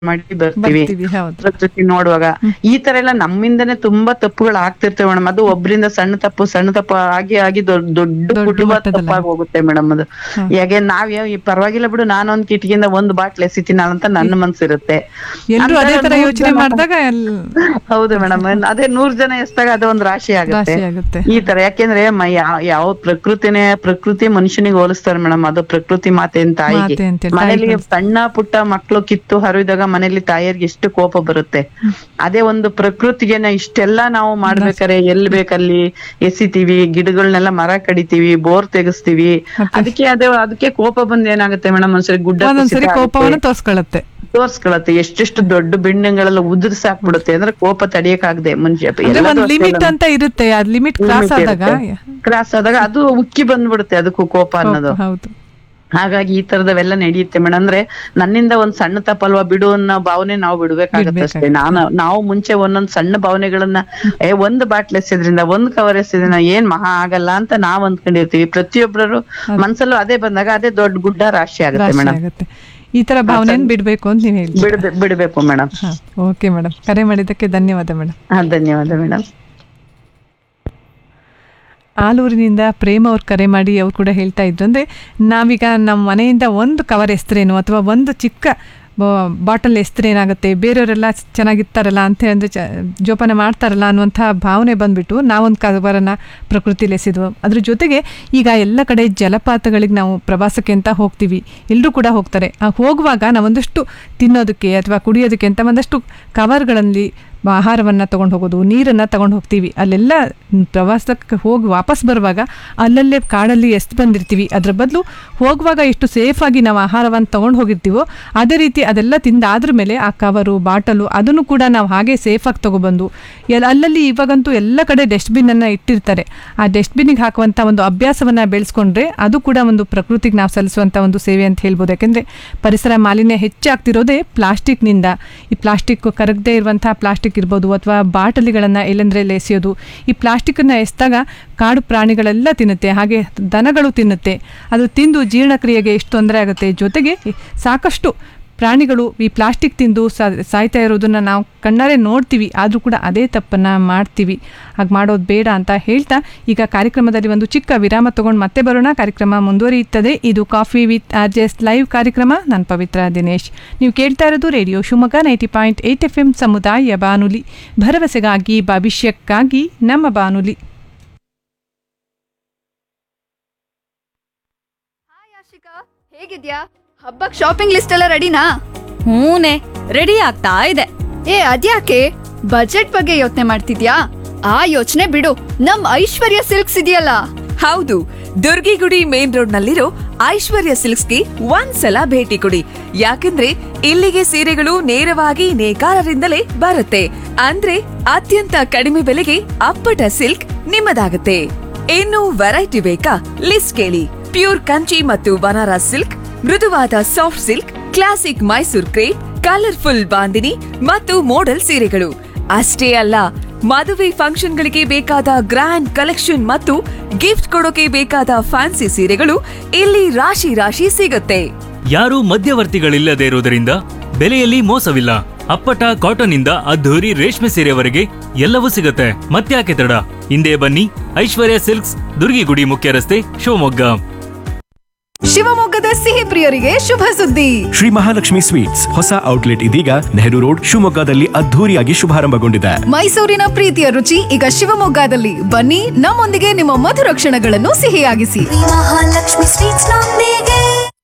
ಮಾಡಿ ಬರ್ತೀವಿ ಬರ್ತೀವಿ ಹೌದು ಪ್ರಕೃತಿ ನೋಡುವಾಗ ಈ ತರ ಎಲ್ಲ ನಮ್ಮಿಂದನೇ ತುಂಬಾ ತಪ್ಪುಗಳು ಆಗ್ತಿರ್ತೇವೆ ಮೇಡಮ್ ಅದು ಒಬ್ರಿಂದ ಸಣ್ಣ ತಪ್ಪು ಸಣ್ಣ ತಪ್ಪು ಆಗಿ ಆಗಿ ದೊಡ್ಡ ದೊಡ್ಡ ದೊಡ್ಡ ಕುಟುಂಬ ಮಟ್ಟದಲ್ಲಿ ತಪ್ಪಾಗಿ ಹೋಗುತ್ತೆ ಮೇಡಮ್ ಅದು ಹೇಗೆ ನಾವ್ ಯಾವ- ಈ ಪರವಾಗಿಲ್ಲ ಬಿಡು ನಾನೊಂದ್ ಕಿಟಕಿಯಿಂದ ಒಂದ್ ಬಾಟ್ಲ್ ಎಸಿತೀನಲ್ಲ ಅಂತ ನನ್ನ ಮನ್ಸಿರುತ್ತೆ ಎಲ್ರು ಅದೇ ತರ ನೂರ್ ಯೋಚನೆ ಜನ- ಮಾಡಿದಾಗ ಹೌದು ಮೇಡಮ್ ಅದೇ ನೂರ್ ಜನ ಎಸ್ದಾಗ ಅದೊಂದ್ ರಾಶಿ ಆಗುತ್ತೆ ರಾಶಿ ಆಗುತ್ತೆ ಈ ತರ ಯಾಕೆಂದ್ರೆ ಮ- ಯಾ- ಯಾವ ಪ್ರಕೃತಿನೇ ಪ್ರಕೃತಿ ಮನುಷ್ಯನಿಗೆ ಹೋಲಿಸ್ತಾರೆ ಮೇಡಮ್ ಅದು ಪ್ರಕೃತಿ ಮಾತೆ ಅಂತ ತಾಯಿಗೆ ಮಾತೆ ಅಂತೇಳಿ, ಮನೇಲಿ ತಾಯಿ ಸಣ್ಣ ಪುಟ್ಟ ಮಕ್ಳು ಕಿತ್ತು ಹರಿದಾಗ ಮನೇಲಿ ತಾಯಿಯರ್ಗೆ ಎಷ್ಟು ಕೋಪ ಬರುತ್ತೆ ಅದೇ ಒಂದು ಪ್ರಕೃತಿಗೆ ನಾ ಇಷ್ಟೆಲ್ಲಾ ನಾವು ಮಾಡ್ಬೇಕಾರೆ ಎಲ್ ಬೇಕಲ್ಲಿ ಎಸಿತೀವಿ ಗಿಡಗಳನ್ನೆಲ್ಲ ಮರ ಕಡಿತೀವಿ ಬೋರ್ ತೆಗಿಸ್ತೀವಿ ಅದಕ್ಕೆ ಅದೇ ಅದಕ್ಕೆ ಕೋಪ ಬಂದ್ ಏನಾಗುತ್ತೆ ಮೇಡಮ್ ಒಂದ್ಸರಿ ಗುಡ್ಡ ಒಂದೊಂದ್ಸರಿ ಕುಸಿತ ಕೋಪವನ್ನು ಆಗುತ್ತೆ. ತೋರ್ಸ್ಕೊಳತ್ತೆ ತೋರ್ಸ್ಕೊಳತ್ತೆ ಎಷ್ಟೆಷ್ಟು ದೊಡ್ಡ ಬಿಲ್ಡಿಂಗ್ಗಳೆಲ್ಲ ಉದುರ್ಸಿ ಹಾಕ್ಬಿಡುತ್ತೆ ಅಂದ್ರೆ ಕೋಪ ತಡಿಯಕ್ಕಾಗದೆ ಮನುಷ್ಯ ಅಂದ್ರೆ ಒಂದ್ ಲಿಮಿಟ್ ಅಂತ ಇರುತ್ತೆ ಅದ್ ಲಿಮಿಟ್ ಕ್ರಾಸ್ ಆದಾಗ ಕ್ರಾಸ್ ಆದಾಗ ಅದು ಉಕ್ಕಿ ಬಂದ್ಬಿಡುತ್ತೆ ಅದಕ್ಕೂ ಕೋಪ ಅನ್ನೋದು ಹೌದು ಹಾಗಾಗಿ ಈ ತರದವೆಲ್ಲ ನಡೆಯುತ್ತೆ ಮೇಡಮ್ ಅಂದ್ರೆ ನನ್ನಿಂದ ಒಂದ್ ಸಣ್ಣ ತಪ್ಪಲ್ವಾ ಬಿಡು ಅನ್ನೋ ಭಾವನೆ ನಾವು ಬಿಡ್ಬೇಕಾಗತ್ತೆ ಅಷ್ಟೇ ನಾನು ನಾವು ಮುಂಚೆ ಒಂದೊಂದ್ ಸಣ್ಣ ಭಾವನೆಗಳನ್ನ ಏ ಒಂದ್ ಬಾಟ್ಲ್ ಎಸೆದ್ರಿಂದ ಒಂದ್ ಕವರ್ ಎಸೆದ್ರಿಂದ ಏನ್ ಮಹಾ ಆಗಲ್ಲ ಅಂತ ನಾವ್ ಅಂದ್ಕೊಂಡಿರ್ತೀವಿ ಪ್ರತಿಯೊಬ್ಬರು ಮನ್ಸಲ್ಲೂ ಅದೇ ಬಂದಾಗ ಅದೇ ದೊಡ್ಡ ಗುಡ್ಡ ರಾಶಿ ಆಗುತ್ತೆ ರಾಶಿ ಮೇಡಮ್ ಆಗುತ್ತೆ ಈ ತರ ಭಾವನೆಯನ್ನು ಬಿಡ್ಬೇಕು ಅಂತ ನೀವು ಹೇಳ್ತೀವಿ ಬಿಡ್ಬೆ ಬಿಡ್ಬೇಕು ಮೇಡಮ್ ಓಕೆ ಮೇಡಮ್ ಕರೆ ಮಾಡಿದ್ದಕ್ಕೆ ಧನ್ಯವಾದ ಮೇಡಮ್ ಹಾ ಧನ್ಯವಾದ ಮೇಡಮ್ ಆಲೂರಿನಿಂದ ಪ್ರೇಮ ಅವ್ರು ಕರೆ ಮಾಡಿ ಅವ್ರು ಕೂಡ ಹೇಳ್ತಾ ಇದ್ರು ಅಂದರೆ ನಾವೀಗ ನಮ್ಮ ಮನೆಯಿಂದ ಒಂದು ಕವರ್ ಎಸ್ತರೇನು ಅಥವಾ ಒಂದು ಚಿಕ್ಕ ಬಾಟಲ್ ಎಸ್ತರೇನಾಗುತ್ತೆ ಬೇರೆಯವರೆಲ್ಲ ಚೆನ್ನಾಗಿರ್ತಾರಲ್ಲ ಅಂತ ಅಂದರೆ ಚ ಜೋಪಾನ ಮಾಡ್ತಾರಲ್ಲ ಅನ್ನುವಂಥ ಭಾವನೆ ಬಂದ್ಬಿಟ್ಟು ನಾವೊಂದು ಕವರನ್ನು ಪ್ರಕೃತಿಲಿ ಎಸೆದ್ವು ಅದ್ರ ಜೊತೆಗೆ ಈಗ ಎಲ್ಲ ಕಡೆ ಜಲಪಾತಗಳಿಗೆ ನಾವು ಪ್ರವಾಸಕ್ಕೆ ಅಂತ ಹೋಗ್ತೀವಿ ಎಲ್ಲರೂ ಕೂಡ ಹೋಗ್ತಾರೆ ಆ ಹೋಗುವಾಗ ನಾವೊಂದಷ್ಟು ತಿನ್ನೋದಕ್ಕೆ ಅಥವಾ ಕುಡಿಯೋದಕ್ಕೆ ಅಂತ ಒಂದಷ್ಟು ಕವರ್ಗಳಲ್ಲಿ ಆಹಾರವನ್ನು ತೊಗೊಂಡು ಹೋಗೋದು ನೀರನ್ನು ತಗೊಂಡು ಹೋಗ್ತೀವಿ ಅಲ್ಲೆಲ್ಲ ಪ್ರವಾಸಕ್ಕೆ ಹೋಗಿ ವಾಪಸ್ ಬರುವಾಗ ಅಲ್ಲಲ್ಲೇ ಕಾಡಲ್ಲಿ ಎಷ್ಟು ಬಂದಿರ್ತೀವಿ ಅದ್ರ ಬದಲು ಹೋಗುವಾಗ ಎಷ್ಟು ಸೇಫಾಗಿ ನಾವು ಆಹಾರವನ್ನು ತೊಗೊಂಡು ಹೋಗಿರ್ತೀವೋ ಅದೇ ರೀತಿ ಅದೆಲ್ಲ ತಿಂದಾದ್ರ ಮೇಲೆ ಆ ಕವರು ಬಾಟಲು ಅದನ್ನು ಕೂಡ ನಾವು ಹಾಗೆ ಸೇಫಾಗಿ ತೊಗೊಬಂದು ಎಲ್ ಅಲ್ಲಲ್ಲಿ ಇವಾಗಂತೂ ಎಲ್ಲ ಕಡೆ ಡಸ್ಟ್ಬಿನ್ನನ್ನು ಇಟ್ಟಿರ್ತಾರೆ ಆ ಡಸ್ಟ್ಬಿನ್ನಿಗೆ ಹಾಕುವಂಥ ಒಂದು ಅಭ್ಯಾಸವನ್ನು ಬೆಳೆಸ್ಕೊಂಡ್ರೆ ಅದು ಕೂಡ ಒಂದು ಪ್ರಕೃತಿಗೆ ನಾವು ಸಲ್ಲಿಸುವಂಥ ಒಂದು ಸೇವೆ ಅಂತ ಹೇಳ್ಬೋದು ಯಾಕೆಂದರೆ ಪರಿಸರ ಮಾಲಿನ್ಯ ಹೆಚ್ಚಾಗ್ತಿರೋದೇ ಪ್ಲಾಸ್ಟಿಕ್ನಿಂದ ಈ ಪ್ಲಾಸ್ಟಿಕ್ ಕರಗದೇ ಇರುವಂಥ ಪ್ಲಾಸ್ಟಿಕ್ ಇರ್ಬೋದು ಅಥವಾ ಬಾಟಲಿಗಳನ್ನು ಎಲ್ಲೆಂದ್ರಲ್ಲಿ ಎಸೆಯೋದು ಈ ಪ್ಲಾಸ್ಟಿಕ್ಕನ್ನು ಎಸ್ದಾಗ ಕಾಡು ಪ್ರಾಣಿಗಳೆಲ್ಲ ತಿನ್ನುತ್ತೆ ಹಾಗೆ ದನಗಳು ತಿನ್ನುತ್ತೆ ಅದು ತಿಂದು ಜೀರ್ಣಕ್ರಿಯೆಗೆ ಎಷ್ಟು ತೊಂದರೆ ಆಗುತ್ತೆ ಜೊತೆಗೆ ಸಾಕಷ್ಟು ಪ್ರಾಣಿಗಳು ಈ ಪ್ಲಾಸ್ಟಿಕ್ ತಿಂದು ಸಾ- ಸಾಯ್ತಾ ಇರೋದನ್ನು ನಾವು ಕಣ್ಣಾರೆ ನೋಡ್ತೀವಿ ಆದರೂ ಕೂಡ ಅದೇ ತಪ್ಪನ್ನು ಮಾಡ್ತೀವಿ ಹಾಗೆ ಮಾಡೋದು ಬೇಡ ಅಂತ ಹೇಳ್ತಾ ಈಗ ಕಾರ್ಯಕ್ರಮದಲ್ಲಿ ಒಂದು ಚಿಕ್ಕ ವಿರಾಮ ತಗೊಂಡು ಮತ್ತೆ ಬರೋಣ ಕಾರ್ಯಕ್ರಮ ಮುಂದುವರಿಯುತ್ತದೆ ಇದು coffee with R J S live ಕಾರ್ಯಕ್ರಮ ನಾನು ಪವಿತ್ರ ದಿನೇಶ್ ನೀವು ಕೇಳ್ತಾ ಇರೋದು radio Shivamogga ninety point eight F M ಸಮುದಾಯ ಬಾನುಲಿ ಭರವಸೆಗಾಗಿ ಭವಿಷ್ಯಕ್ಕಾಗಿ ನಮ್ಮ ಬಾನುಲಿ ಹಾಯ್ ಆಶಿಕಾ ಹೇಗಿದ್ಯಾ ಹಬ್ಬಕ್ ಶಾಪಿಂಗ್ ಲಿಸ್ಟ್ ಎಲ್ಲ ರೆಡಿನಾ ಹೂನೆ ರೆಡಿ ಆಗ್ತಾ ಇದೆ ಏ ಅದ್ಯಾಕೆ ಬಜೆಟ್ ಬಗ್ಗೆ ಯೋಚನೆ ಮಾಡ್ತಿದ್ಯಾ ಆ ಯೋಚನೆ ಬಿಡು ನಮ್ ಐಶ್ವರ್ಯ ಸಿಲ್ಕ್ಸ್ ಇದೆಯಲ್ಲ ಹೌದು ದುರ್ಗಿಗುಡಿ ಮೇನ್ ರೋಡ್ ನಲ್ಲಿರೋ ಐಶ್ವರ್ಯ ಸಿಲ್ಕ್ಸ್ಗೆ ಒಂದ್ಸಲ ಭೇಟಿ ಕೊಡಿ ಯಾಕಂದ್ರೆ ಇಲ್ಲಿಗೆ ಸೀರೆಗಳು ನೇರವಾಗಿ ನೇಕಾರರಿಂದಲೇ ಬರುತ್ತೆ ಅಂದ್ರೆ ಅತ್ಯಂತ ಕಡಿಮೆ ಬೆಲೆಗೆ ಅಪ್ಪಟ ಸಿಲ್ಕ್ ನಿಮ್ಮದಾಗುತ್ತೆ ಇನ್ನು ವೆರೈಟಿ ಬೇಕಾ ಲಿಸ್ಟ್ ಕೇಳಿ ಪ್ಯೂರ್ ಕಂಚಿ ಮತ್ತು ಬನಾರಸ್ ಸಿಲ್ಕ್ ಮೃದುವಾದ soft silk classic Mysore crepe colourful Bandhani ಮತ್ತು ಮೋಡಲ್ ಸೀರೆಗಳು ಅಷ್ಟೇ ಅಲ್ಲ ಮದುವೆ ಫಂಕ್ಷನ್ಗಳಿಗೆ ಬೇಕಾದ ಗ್ರ್ಯಾಂಡ್ ಕಲೆಕ್ಷನ್ ಮತ್ತು ಗಿಫ್ಟ್ ಕೊಡೋಕೆ ಬೇಕಾದ ಫ್ಯಾನ್ಸಿ ಸೀರೆಗಳು ಇಲ್ಲಿ ರಾಶಿ ರಾಶಿ ಸಿಗುತ್ತೆ ಯಾರೂ ಮಧ್ಯವರ್ತಿಗಳಿಲ್ಲದೆ ಇರುವುದರಿಂದ ಬೆಲೆಯಲ್ಲಿ ಮೋಸವಿಲ್ಲ ಅಪ್ಪಟ ಕಾಟನ್ ಇಂದ ಅದ್ಧೂರಿ ರೇಷ್ಮೆ ಸೀರೆವರೆಗೆ ಎಲ್ಲವೂ ಸಿಗುತ್ತೆ ಮತ್ತ್ಯಾಕೆ ತಡ ಹಿಂದೆ ಬನ್ನಿ ಐಶ್ವರ್ಯ ಸಿಲ್ಕ್ಸ್ ದುರ್ಗಿಗುಡಿ ಮುಖ್ಯ ರಸ್ತೆ ಶಿವಮೊಗ್ಗ ಶಿವಮೊಗ್ಗದ ಸಿಹಿ ಪ್ರಿಯರಿಗೆ ಶುಭ ಸುದ್ದಿ ಶ್ರೀ ಮಹಾಲಕ್ಷ್ಮಿ ಸ್ವೀಟ್ಸ್ ಹೊಸ ಔಟ್ಲೆಟ್ ಇದೀಗ ನೆಹರು ರೋಡ್ ಶಿವಮೊಗ್ಗದಲ್ಲಿ ಅದ್ಧೂರಿಯಾಗಿ ಶುಭಾರಂಭಗೊಂಡಿದೆ ಮೈಸೂರಿನ ಪ್ರೀತಿಯ ರುಚಿ ಈಗ ಶಿವಮೊಗ್ಗದಲ್ಲಿ ಬನ್ನಿ ನಮ್ಮೊಂದಿಗೆ ನಿಮ್ಮ ಮಧುರ ಕ್ಷಣಗಳನ್ನು ಸಿಹಿಯಾಗಿಸಿ ಮಹಾಲಕ್ಷ್ಮಿ ಸ್ವೀಟ್ಸ್ ನೊಂದಿಗೆ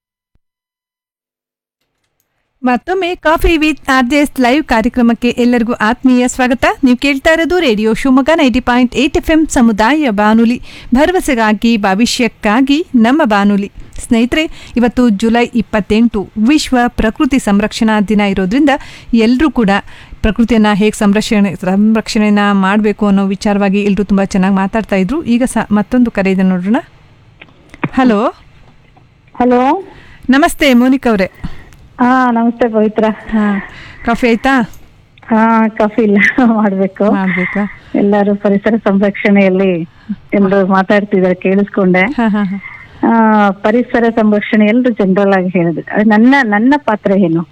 ಮತ್ತೊಮ್ಮೆ coffee with R J S live ಕಾರ್ಯಕ್ರಮಕ್ಕೆ ಎಲ್ಲರಿಗೂ ಆತ್ಮೀಯ ಸ್ವಾಗತ ನೀವು ಕೇಳ್ತಾ ಇರೋದು radio Shivamogga ninety point eight F M ಸಮುದಾಯ ಬಾನುಲಿ ಭರವಸೆಗಾಗಿ ಭವಿಷ್ಯಕ್ಕಾಗಿ ನಮ್ಮ ಬಾನುಲಿ ಸ್ನೇಹಿತರೆ ಇವತ್ತು ಜುಲೈ ಇಪ್ಪತ್ತೆಂಟು ವಿಶ್ವ ಪ್ರಕೃತಿ ಸಂರಕ್ಷಣಾ ದಿನ ಇರೋದ್ರಿಂದ ಎಲ್ಲರೂ ಕೂಡ ಪ್ರಕೃತಿಯನ್ನು ಹೇಗೆ ಸಂರಕ್ಷಣೆ ಸಂರಕ್ಷಣೆನ ಮಾಡಬೇಕು ಅನ್ನೋ ವಿಚಾರವಾಗಿ ಎಲ್ಲರೂ ತುಂಬ ಚೆನ್ನಾಗಿ ಮಾತಾಡ್ತಾ ಇದ್ರು ಈಗ ಸಹ ಮತ್ತೊಂದು ಕರೆ ಇದೆ ನೋಡೋಣ ಹಲೋ ಹಲೋ ನಮಸ್ತೆ ಮೋನಿಕಾ ಅವರೇ ಹಾ ನಮಸ್ತೆ ಪವಿತ್ರ ಹಾಂ ಕಾಫಿ ಆಯ್ತಾ ಹಾ ಕಾಫಿ ಇಲ್ಲ ಮಾಡ್ಬೇಕು ಮಾಡಬೇಕಾ ಎಲ್ಲರೂ ಪರಿಸರ ಸಂರಕ್ಷಣೆಯಲ್ಲಿ ಎಲ್ರು ಮಾತಾಡ್ತಿದ್ದಾರೆ ಕೇಳಿಸ್ಕೊಂಡೆ ಹಾಂ ಹಾಂ ಹಾಂ ಆ ಪರಿಸರ ಸಂರಕ್ಷಣೆ ಎಲ್ರು ಜನರಲ್ ಆಗಿ ಹೇಳಿದ್ರು ಅದು ನನ್ನ ನನ್ನ ಪಾತ್ರ ಏನು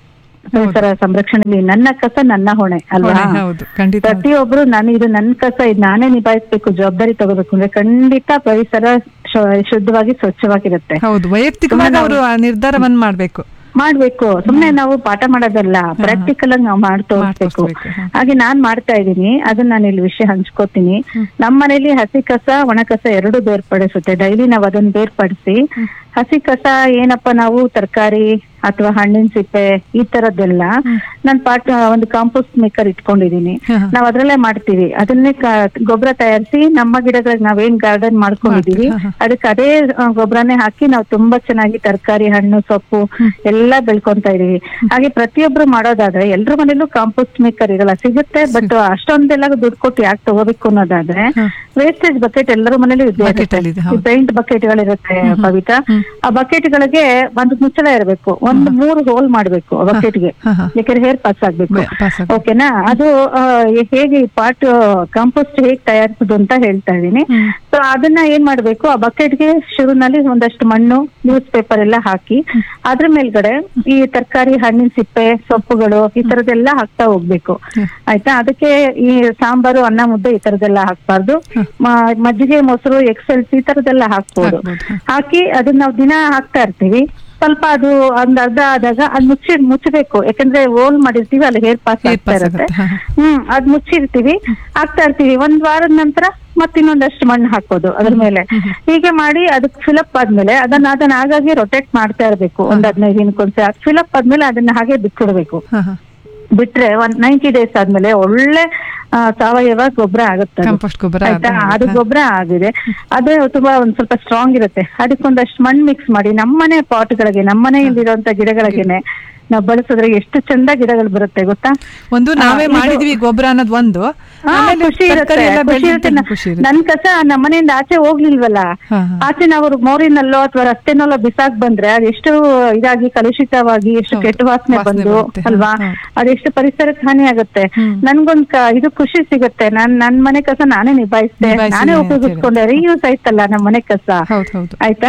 ಪರಿಸರ ಸಂರಕ್ಷಣೆಯಲ್ಲಿ ನನ್ನ ಕಸ ನನ್ನ ಹೊಣೆ ಅಲ್ವಾ ಹೊಣೆ, ಹೌದು, ಖಂಡಿತ ಹೌದು. ಪ್ರತಿಯೊಬ್ರು ನಾನು ಇದು ನನ್ನ ಕಸ ಇದು ನಾನೇ ನಿಭಾಯಿಸ್ಬೇಕು ಜವಾಬ್ದಾರಿ ತಗೋಬೇಕು ಅಂದ್ರೆ ಖಂಡಿತ ಪರಿಸರ ಶು- ಶುದ್ಧವಾಗಿ ಸ್ವಚ್ಛವಾಗಿರುತ್ತೆ ಹೌದು ವೈಯಕ್ತಿಕವಾಗಿ ಸುಮ್ನೆ ಅವರು ಆ ನಿರ್ಧಾರವನ್ನು ಮಾಡ್ಬೇಕು ಮಾಡ್ಬೇಕು ಸುಮ್ನೆ ನಾವು ಪಾಠ ಮಾಡೋದಲ್ಲ ಪ್ರಾಕ್ಟಿಕಲ್ ಆಗಿ ನಾವು ಮಾಡಿ ತೋರಿಸ್ಬೇಕು ತೋರ್ಸ್ಬೇಕು, ಹಾ. ಹಾಗೆ ನಾನ್ ಮಾಡ್ತಾ ಇದ್ದೀನಿ ಅದನ್ನ ನಾನು ಇಲ್ಲಿ ವಿಷಯ ಹಂಚ್ಕೋತೀನಿ ನಮ್ಮ ಮನೇಲಿ ಹಸಿ ಕಸ ಒಣ ಕಸ ಎರಡು ಬೇರ್ಪಡಿಸುತ್ತೆ ಡೈಲಿ ನಾವು ಅದನ್ನ ಬೇರ್ಪಡಿಸಿ ಹಸಿ ಕಸ ಏನಪ್ಪ ನಾವು ತರಕಾರಿ ಅಥವಾ ಹಣ್ಣಿನ ಸಿಪ್ಪೆ ಈ ತರದ್ದೆಲ್ಲ ನಾನ್ ಪಾಟ್ ಒಂದು ಕಾಂಪೋಸ್ಟ್ ಮೇಕರ್ ಇಟ್ಕೊಂಡಿದೀನಿ ಹಾ. ನಾವ್ ಅದ್ರಲ್ಲೇ ಮಾಡ್ತೀವಿ ಅದನ್ನೇ ಕ- ಗೊಬ್ಬರ ತಯಾರಿಸಿ ನಮ್ಮ ಗಿಡಗಳಿಗೆ ನಾವೇನ್ ಗಾರ್ಡನ್ ಮಾಡ್ಕೊಂಡಿದೀವಿ ಮಾಡ್ತೀವಿ, ಹಾ, ಅದಕ್ಕೆ ಅದೇ ಆ, ಗೊಬ್ಬರನೇ ಹಾಕಿ ನಾವು ತುಂಬಾ ಚೆನ್ನಾಗಿ ತರಕಾರಿ ಹಣ್ಣು ಸೊಪ್ಪು ಎಲ್ಲಾ ಬೆಳ್ಕೊಂತ ಇದೀವಿ ಹಾಗೆ ಪ್ರತಿಯೊಬ್ರು ಮಾಡೋದಾದ್ರೆ ಎಲ್ರ ಮನೇಲೂ ಕಾಂಪೋಸ್ಟ್ ಮೇಕರ್ ಇರಲ್ಲ ಸಿಗುತ್ತೆ ಬಟ್ ಅಷ್ಟೊಂದೆಲ್ಲ ದುಡ್ಡು ಕೊಟ್ಟು ಯಾಕೆ ತಗೋಬೇಕು ಅನ್ನೋದಾದ್ರೆ ವೇಸ್ಟೇಜ್ ಬಕೆಟ್ ಎಲ್ಲರ ಮನೇಲೂ ಇದ್ದೇ Bucket ಇರುತ್ತೆ ಅಲ್ಲಿ ಇದೆ, ಹೌದು. ಪೇಂಟ್ ಬಕೆಟ್ ಗಳಿರುತ್ತೆ ಕವಿತಾ ಆ ಬಕೆಟ್ ಗಳಿಗೆ ಒಂದು ಮುಚ್ಚಳ ಇರಬೇಕು ಒಂದು ಮೂರು ಹೋಲ್ ಮಾಡ್ಬೇಕು ಬಕೆಟ್ ಗೆ ಹಾ, ಹಾ. ಯಾಕಂದ್ರೆ ಹೇರ್ ಪಾಸ್ ಆಗ್ಬೇಕು ಬೆ- pass ಆಗ್ಬೇಕು. ಓಕೆನಾ ಅದು ಆ, ಹೇಗೆ ಈ ಪಾಟ್ ಕಾಂಪೋಸ್ಟ್ ಹೇಗ್ ತಯಾರಿಸುದು ಅಂತ ಹೇಳ್ತಾ ಇದೀನಿ ಸೊ ಅದನ್ನ ಏನ್ ಮಾಡ್ಬೇಕು ಆ ಬಕೆಟ್ ಗೆ ಶುರುನಲ್ಲಿ ಒಂದಷ್ಟು ಮಣ್ಣು ನ್ಯೂಸ್ ಪೇಪರ್ ಎಲ್ಲ ಹಾಕಿ ಅದ್ರ ಮೇಲ್ಗಡೆ ಈ ತರಕಾರಿ ಹಣ್ಣಿನ ಸಿಪ್ಪೆ ಸೊಪ್ಪುಗಳು ಈ ತರದೆಲ್ಲ ಹಾಕ್ತಾ ಹೋಗ್ಬೇಕು ಆಯ್ತಾ ಅದಕ್ಕೆ ಈ ಸಾಂಬಾರು ಅನ್ನ ಮುದ್ದೆ ಈ ತರದೆಲ್ಲ ಹಾಕ್ಬಾರ್ದು ಮ- ಮಜ್ಜಿಗೆ ಮೊಸರು ಎಕ್ಸೆಲ್ಸ್ ಈ ತರದೆಲ್ಲ ಹಾಕ್ಬೋದು ಹಾಕ್ಬೋದು, ಹಾಕಿ ಅದನ್ನ ನಾವು ದಿನ ಹಾಕ್ತಾ ಇರ್ತೀವಿ ಸ್ವಲ್ಪ ಅದು ಒಂದ್ ಅರ್ಧ ಆದಾಗ ಅದ್ ಮುಚ್ಚಿ ಮುಚ್ಚಬೇಕು ಯಾಕಂದ್ರೆ ರೋಲ್ ಮಾಡಿರ್ತೀವಿ ಅಲ್ಲಿ ಹೇರ್ ಪಾಸ್ Hair ಆಗ್ತಾ pass ಇರುತ್ತೆ ಆಗುತ್ತೆ, ಹಾ, ಹ್ಮ್ ಅದ್ ಮುಚ್ಚಿರ್ತೀವಿ ಹಾಕ್ತಾ ಇರ್ತೀವಿ ಒಂದ್ ವಾರದ ನಂತರ ಮತ್ ಇನ್ನೊಂದಷ್ಟು ಮಣ್ಣು ಹಾಕೋದು ಅದ್ರ ಮೇಲೆ ಹೀಗೆ ಮಾಡಿ ಅದಕ್ಕೆ ಫಿಲಪ್ ಆದ್ಮೇಲೆ ಅದನ್ನ ಅದನ್ನ ಹಾಗಾಗಿ ರೊಟೇಟ್ ಮಾಡ್ತಾ ಇರ್ಬೇಕು ಒಂದ್ ಹದಿನೈದು ದಿನಕ್ಕೊಂದ್ಸಲ ಫಿಲಪ್ ಆದ್ಮೇಲೆ ಅದನ್ನ ಹಾಗೆ ಬಿಟ್ಬಿಡ್ಬೇಕು ಹಾ, ಹಾ. ಬಿಟ್ರೆ ಒಂದ್ ನೈಂಟಿ ಡೇಸ್ ಆದ್ಮೇಲೆ ಒಳ್ಳೆ ಆ, ಸಾವಯವ ಗೊಬ್ಬರ ಆಗುತ್ತೆ ಅದು. Compost ಗೊಬ್ಬರ ಆಯ್ತಾ ಆಗುತ್ತೆ. ಅದು ಗೊಬ್ಬರ ಆಗಿದೆ ಅದು ತುಂಬಾ ಒಂದ್ ಸ್ವಲ್ಪ ಸ್ಟ್ರಾಂಗ್ ಇರುತ್ತೆ ಅದಕ್ಕೊಂದಷ್ಟು ಮಣ್ಣು ಮಿಕ್ಸ್ ಮಾಡಿ ನಮ್ಮನೆ ಪಾಟ್ಗಳಿಗೆ ನಮ್ಮನೆಯಲ್ಲಿರುವಂತ ಗಿಡಗಳಿಗೆನೆ ನಾವು ಬಳಸಿದ್ರೆ ಎಷ್ಟು ಚಂದ ಗಿಡಗಳು ಬರುತ್ತೆ ಗೊತ್ತಾ ಒಂದು ನಾವೇ ಆ, ಇದು- ಮಾಡಿದ್ವಿ ಗೊಬ್ಬರ ಅನ್ನೋದು ಒಂದು ಹಾ, ಆಮೇಲೆ ಖುಷಿ ಇರುತ್ತೆ ತರಕಾರಿ ಎಲ್ಲ ಖುಷಿ ಇರುತ್ತೆ ಬೆಳ್ದಿದ್ದು ಖುಷಿ ಇರುತ್ತೆ ನನ್ ಕಸ ನಮ್ಮ ಮನೆಯಿಂದ ಆಚೆ ಹೋಗ್ಲಿಲ್ವಲ್ಲ ಹಾ, ಹಾ. ಆಚೆ ನಾವು ಮೋರಿನಲ್ಲೋ ಅಥವಾ ರಸ್ತೆನಲ್ಲೋ ಬಿಸಾಕ್ ಬಂದ್ರೆ ಅದೆಷ್ಟು ಇದಾಗಿ ಕಲುಷಿತವಾಗಿ ಎಷ್ಟು ಹೌದು. ಕೆಟ್ಟ ವಾಸನೆ ವಾಸನೆ ಬಂದು ಬರುತ್ತೆ, ಹಾ, ಅಲ್ವಾ ಹಾ. ಅದೆಷ್ಟು ಪರಿಸರಕ್ಕೆ ಹಾನಿ ಆಗುತ್ತೆ ನನ್ಗೊಂದ್ ಕ- ಇದು ಖುಷಿ ಸಿಗುತ್ತೆ ನಾನ್ ನನ್ ಮನೆ ಕಸ ನಾನೇ ನಿಭಾಯಿಸ್ದೆ ನಿಭಾಯಿಸಿದೆ ನಾನೇ ಅಂತ ಹೇಳಿ. ಉಪಯೋಗಿಸ್ಕೊಂಡೆ ರೀಯೂಸ್ ಆಯ್ತಲ್ಲ ನಮ್ಮ ಮನೆ ಕಸ ಹೌದು ಹೌದು ಆಯ್ತಾ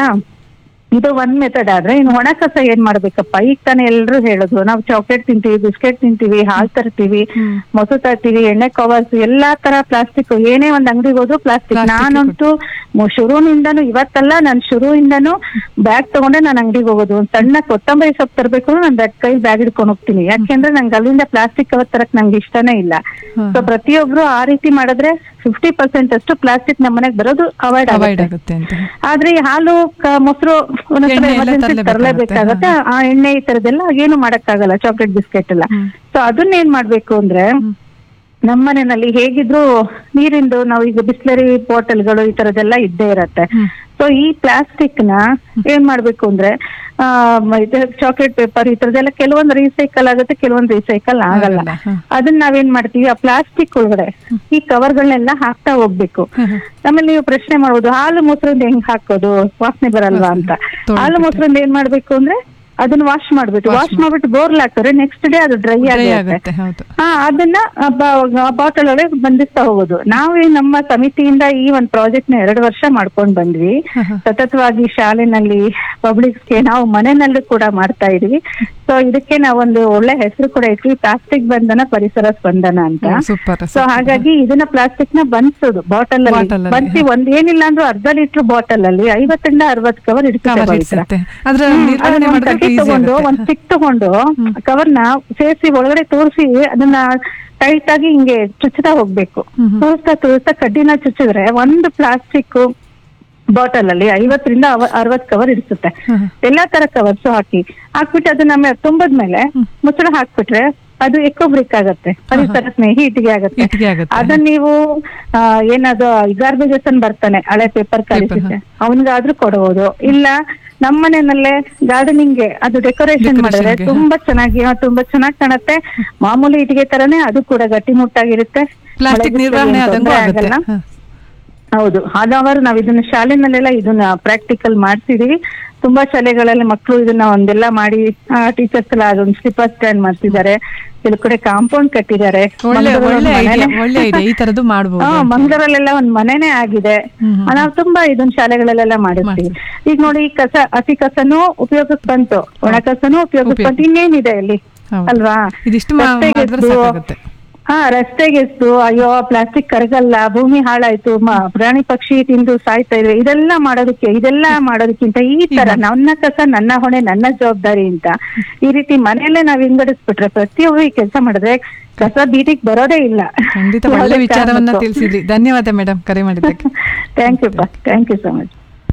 ಇದು ಒಂದ್ ಮೆಥಡ್ ಆದ್ರೆ ಇನ್ನು ಒಣ ಕಸ ಏನ್ ಮಾಡ್ಬೇಕಪ್ಪ ಈಗ ತಾನೇ ಎಲ್ರು ಹೇಳುದು ನಾವು ಚಾಕ್ಲೇಟ್ ತಿಂತೀವಿ ಬಿಸ್ಕೆಟ್ ತಿಂತೀವಿ ಹಾಲ್ ತರ್ತೀವಿ ಮೊಸರು ತರ್ತೀವಿ ಎಣ್ಣೆ ಕವರ್ಸ್ ಎಲ್ಲಾ ತರ ಪ್ಲಾಸ್ಟಿಕ್ ಏನೇ ಒಂದ್ ಅಂಗಡಿಗೆ ಹೋದ್ರು ಪ್ಲಾಸ್ಟಿಕ್ Plastic ನಾನಂತೂ ಮು- ಶುರುವಿನಿಂದಾನು ಇವತ್ತಲ್ಲ ನಾನ್ ಶುರುವಿಂದಾನು ಬ್ಯಾಗ್ ತಗೊಂಡೆ ನಾನು ಅಂಗಡಿಗೆ ಹೋಗೋದು ಒಂದ್ ಸಣ್ಣ ಕೊತ್ತಂಬರಿ ಸೊಪ್ಪು ತರ್ಬೇಕು ನಾನು ಬ್ಯಾಗ್ ಕೈ ಬ್ಯಾಗ್ ಹಿಡ್ಕೊಂಡು ಹೋಗ್ತೀನಿ ಯಾಕೆಂದ್ರೆ ನಂಗೆ ಅಲ್ಲಿಂದ ಪ್ಲಾಸ್ಟಿಕ್ ಕವರ್ ತರಕ್ ನಂಗೆ ಇಷ್ಟನೇ ಇಲ್ಲ ಸೊ ಪ್ರತಿಯೊಬ್ರು ಆ ರೀತಿ ಮಾಡಿದ್ರೆ ಫಿಫ್ಟಿ ಪರ್ಸೆಂಟ್ ಅಷ್ಟು ಪ್ಲಾಸ್ಟಿಕ್ ನಮ್ಮ ಮನೆಗೆ ಬರೋದು ಅವಾಯ್ಡ್ ಅವಾಯ್ಡ್ ಆಗುತ್ತೆ ಆಗುತ್ತೆ ಅಂತ ಆದ್ರೆ ಈ ಹಾಲು ಕ- ಮೊಸರು ಒಂದೊಂದ್ಸಲ ಎಣ್ಣೆ ಎಲ್ಲ emergency ತರ್ಲೇಬೇಕಾಗತ್ತೆ. ತರಲೇಬೇಕಾಗತ್ತೆ ಆ ಎಣ್ಣೆ ಈ ತರದೆಲ್ಲ ಏನು ಮಾಡಕ್ಕಾಗಲ್ಲ ಚಾಕ್ಲೇಟ್ ಬಿಸ್ಕೆಟ್ ಎಲ್ಲ ಸೊ ಅದನ್ನ ಏನ್ ಮಾಡ್ಬೇಕು ಅಂದ್ರೆ ನಮ್ಮ ಮನೆಯಲ್ಲಿ ಹೇಗಿದ್ರು ನೀರಿಂದು ನಾವು ಈಗ ಬಿಸ್ಲರಿ ಬಾಟಲ್ಗಳು ಈ ತರದೆಲ್ಲ ಇದ್ದೇ ಇರತ್ತೆ ಸೊ ಈ ಪ್ಲಾಸ್ಟಿಕ್ ನ ಏನ್ ಮಾಡ್ಬೇಕು ಅಂದ್ರೆ ಆ ಚಾಕ್ಲೇಟ್ ಪೇಪರ್ ಈ ತರದೆಲ್ಲ ಕೆಲವೊಂದು ರೀಸೈಕಲ್ ಆಗುತ್ತೆ ಕೆಲವೊಂದು ರೀಸೈಕಲ್ ಆಗಲ್ಲ ಆಗಲ್ಲ, ಹ. ಅದನ್ನ ನಾವೇನ್ ಮಾಡ್ತೀವಿ ಆ ಪ್ಲಾಸ್ಟಿಕ್ ಒಳಗಡೆ ಈ ಕವರ್ಗಳನ್ನೆಲ್ಲ ಹಾಕ್ತಾ ಹೋಗ್ಬೇಕು ಆಮೇಲೆ ನೀವು ಪ್ರಶ್ನೆ ಮಾಡ್ಬೋದು ಹಾಲು ಮೊಸರಿಂದ ಹೆಂಗ್ ಹಾಕೋದು ವಾಸನೆ ಬರಲ್ವಾ ಅಂತ ತೊಳ್ದ್ಬಿಟ್ಟು. ಹಾಲು ಮೊಸರಿಂದ ಏನ್ ಮಾಡ್ಬೇಕು ಅಂದ್ರೆ ಅದನ್ನ ವಾಶ್ ಮಾಡ್ಬಿಟ್ಟು ವಾಶ್ ಮಾಡ್ಬಿಟ್ಟು ಬೋರ್ಲ್ ಹಾಕಿದ್ರೆ ನೆಕ್ಸ್ಟ್ ಡೇ ಅದು ಡ್ರೈ ಡ್ರೈ ಆಗುತ್ತೆ ಆಗುತ್ತೆ ಹೌದು ಹಾ ಅದನ್ನ ಬಾಟಲ್ ಒಳಗೆ ಬಂಧಿಸ್ತಾ ಹೋಗೋದು ನಾವು ಈ ನಮ್ಮ ಸಮಿತಿಯಿಂದ ಈ ಒಂದು ಪ್ರಾಜೆಕ್ಟ್ ನ ಎರಡು ವರ್ಷ ಮಾಡ್ಕೊಂಡ್ ಬಂದ್ವಿ ಸತತವಾಗಿ ಶಾಲೆನಲ್ಲಿ ಪಬ್ಲಿಕ್ಸ್ಗೆ ನಾವು ಮನೆಯಲ್ಲೂ ಕೂಡ ಮಾಡ್ತಾ ಇದೀವಿ ಸೊ ಇದಕ್ಕೆ ನಾವೊಂದು ಒಳ್ಳೆ ಹೆಸರು ಕೂಡ ಇಟ್ವಿ ಪ್ಲಾಸ್ಟಿಕ್ ಬಂಧನ ಪರಿಸರ ಸ್ಪಂದನ ಅಂತ ಓ, super, ಸೊ super. ಹಾಗಾಗಿ ಇದನ್ನ ಪ್ಲಾಸ್ಟಿಕ್ ನ ಬಂದ್ಸೋದು ಬಾಟಲ್ ಅಲ್ಲಿ Bottle ಅಲ್ಲಿ, ಬಂದ್ಸಿ ಒಂದ್ ಏನಿಲ್ಲ ಅಂದ್ರೂ ಅರ್ಧ ಲೀಟರ್ ಬಾಟಲ್ ಅಲ್ಲಿ ಐವತ್ತರಿಂದ ಅರವತ್ ಕವರ್ ಇಡ್ತೀವಿ ಕವರ್ ಇಡ್ಸುತ್ತೆ ಅದ್ರ ನಿರ್ವಹಣೆ ಮಾಡೋದಕ್ಕೆ ಈಸಿ ತಗೊಂಡು ಒಂದ್ ಆಗುತ್ತೆ ಸ್ಟಿಕ್ ತಗೊಂಡು ಕವರ್ನ ಸೇರಿಸಿ ಒಳಗಡೆ ತೋರಿಸಿ ಅದನ್ನ ಟೈಟ್ ಆಗಿ ಹಿಂಗೆ ಚುಚ್ಚುತ್ತಾ ಹೋಗ್ಬೇಕು ತೋರಿಸ್ತಾ ತೋರಿಸ್ತಾ ಕಡ್ಡಿನ ಚುಚ್ಚಿದ್ರೆ ಒಂದು ಪ್ಲಾಸ್ಟಿಕ್ ಬಾಟಲ್ ಅಲ್ಲಿ ಐವತ್ತರಿಂದ ಅರವತ್ ಕವರ್ ಇಡಿಸುತ್ತೆ ಎಲ್ಲಾ ತರ ಕವರ್ಸ್ ಹಾಕಿ ಹಾಕ್ಬಿಟ್ಟು ಅದನ್ನ ಆಮೇಲೆ ತುಂಬದ್ಮೇಲೆ ಮುಚ್ಚಳ ಹಾಕ್ಬಿಟ್ರೆ ಅದು ಎಕೋಬ್ರಿಕ್ ಆಗತ್ತೆ ಪರಿಸರ ಸ್ನೇಹಿ ಇಟ್ಟಿಗೆ ಆಗತ್ತೆ ಇಟ್ಟಿಗೆ ಆಗತ್ತೆ. ಅದನ್ನ ನೀವು ಆ, ಏನದು ಗಾರ್ಬೇಜಸ್ ಅನ್ ಬರ್ತಾನೆ ಹಳೆ ಪೇಪರ್ ಕಳಿಸುತ್ತೆ ಅವನಿಗಾದ್ರೂ ಕೊಡಬಹುದು ಇಲ್ಲ ನಮ್ಮ ಮನೆಯಲ್ಲೇ ಗಾರ್ಡನಿಂಗ್ ಗೆ ಅದು ಡೆಕೋರೇಷನ್ ಮಾಡಿದ್ರೆ Decoration ಗೆ, ತುಂಬಾ ಚೆನ್ನಾಗಿ ಆ, ತುಂಬಾ ಚೆನ್ನಾಗಿ ಕಾಣತ್ತೆ ಮಾಮೂಲಿ ಇಟ್ಟಿಗೆ ತರನೇ ಅದು ಕೂಡ ಗಟ್ಟಿಮುಟ್ಟಾಗಿರುತ್ತೆ ಪ್ಲಾಸ್ಟಿಕ್ ಮಳೆ ಬಿಸಿಲಿಗೆ ನಿರ್ವಹಣೆ ಏನ್ ಆದಂಗೂ ತೊಂದ್ರೆ ಆಗುತ್ತೆ ಆಗಲ್ಲ. ಹ. ಹೌದು ಹಲವಾರು ನಾವ್ ಇದನ್ನ ಶಾಲೆನಲ್ಲೆಲ್ಲ ಇದನ್ನ ಪ್ರಾಕ್ಟಿಕಲ್ ಮಾಡ್ಸಿದೀವಿ ತುಂಬಾ ಶಾಲೆಗಳಲ್ಲಿ ಮಕ್ಕಳು ಇದನ್ನ ಒಂದೆಲ್ಲ ಮಾಡಿ ಟೀಚರ್ಸ್ ಎಲ್ಲ ಅದೊಂದು ಸ್ಲಿಪ್ಪರ್ ಸ್ಟ್ಯಾಂಡ್ ಮಾಡ್ತಿದ್ದಾರೆ ಕೆಲವು ಕಡೆ ಕಾಂಪೌಂಡ್ ಕಟ್ಟಿದ್ದಾರೆ ಒಳ್ಳೆ ಮಂಗಳೂರಲ್ಲಿ ಒಳ್ಳೆ ಒಂದ್ ಐಡಿಯಾ ಮನೆನೇ- ಒಳ್ಳೆ ಐಡಿಯಾ ಈ ತರದ್ದು ಮಾಡಬಹುದು ಹಾ ಮಂಗಳೂರಲ್ಲೆಲ್ಲ ಒಂದ್ ಮನೆನೇ ಆಗಿದೆ ನಾವು ತುಂಬಾ ಇದನ್ನ ಶಾಲೆಗಳಲ್ಲೆಲ್ಲ ಮಾಡಿಸ್ತೀವಿ ಈಗ ನೋಡಿ ಈ ಕಸ ಹಸಿ ಕಸನೂ ಉಪಯೋಗಕ್ಕೆ ಬಂತು ಒಣ ಕಸನೂ ಉಪಯೋಗಕ್ಕೆ ಬಂತು ಇನ್ನೇನಿದೆ ಅಲ್ಲಿ ಹೌದು. ಅಲ್ವಾ ಇದಿಷ್ಟು ಮಾ- ರಸ್ತೆಗೆ ಮಾಡಿದ್ರೆ ಎಸ್ದು, ಸಾಕಾಗುತ್ತೆ. ಹಾ ರಸ್ತೆಗೆ ಎಸ್ದು ಅಯ್ಯೋ ಪ್ಲಾಸ್ಟಿಕ್ ಕರಗಲ್ಲ ಭೂಮಿ ಹಾಳಾಯ್ತು ಮ- ಪ್ರಾಣಿ ಪಕ್ಷಿ ತಿಂದು ಸಾಯ್ತಾ ಇದ್ರೆ ಇದೆಲ್ಲ ಮಾಡೋದಕ್ಕೆ ಇದೆಲ್ಲ ಮಾಡೋದಕ್ಕಿಂತ ಈ ತರ ನನ್ನ ಕಸ ನನ್ನ ಹೊಣೆ ನನ್ನ ಜವಾಬ್ದಾರಿ ಅಂತ ಈ ರೀತಿ ಮನೆಯಲ್ಲೇ ನಾವ್ ವಿಂಗಡಿಸ್ಬಿಟ್ರೆ ಪ್ರತಿಯೊಬ್ಬರು ಈ ಕೆಲಸ ಮಾಡಿದ್ರೆ ಕಸ ಬೀದಿಗೆ ಬರೋದೇ ಇಲ್ಲ ಖಂಡಿತ ಒಳ್ಳೆ ವಿಚಾರವನ್ನ ತಿಳಿಸಿದ್ರಿ ಧನ್ಯವಾದ ಮೇಡಮ್ ಕರೆ ಮಾಡಿದ್ದಕ್ಕೆ thank you thank you so much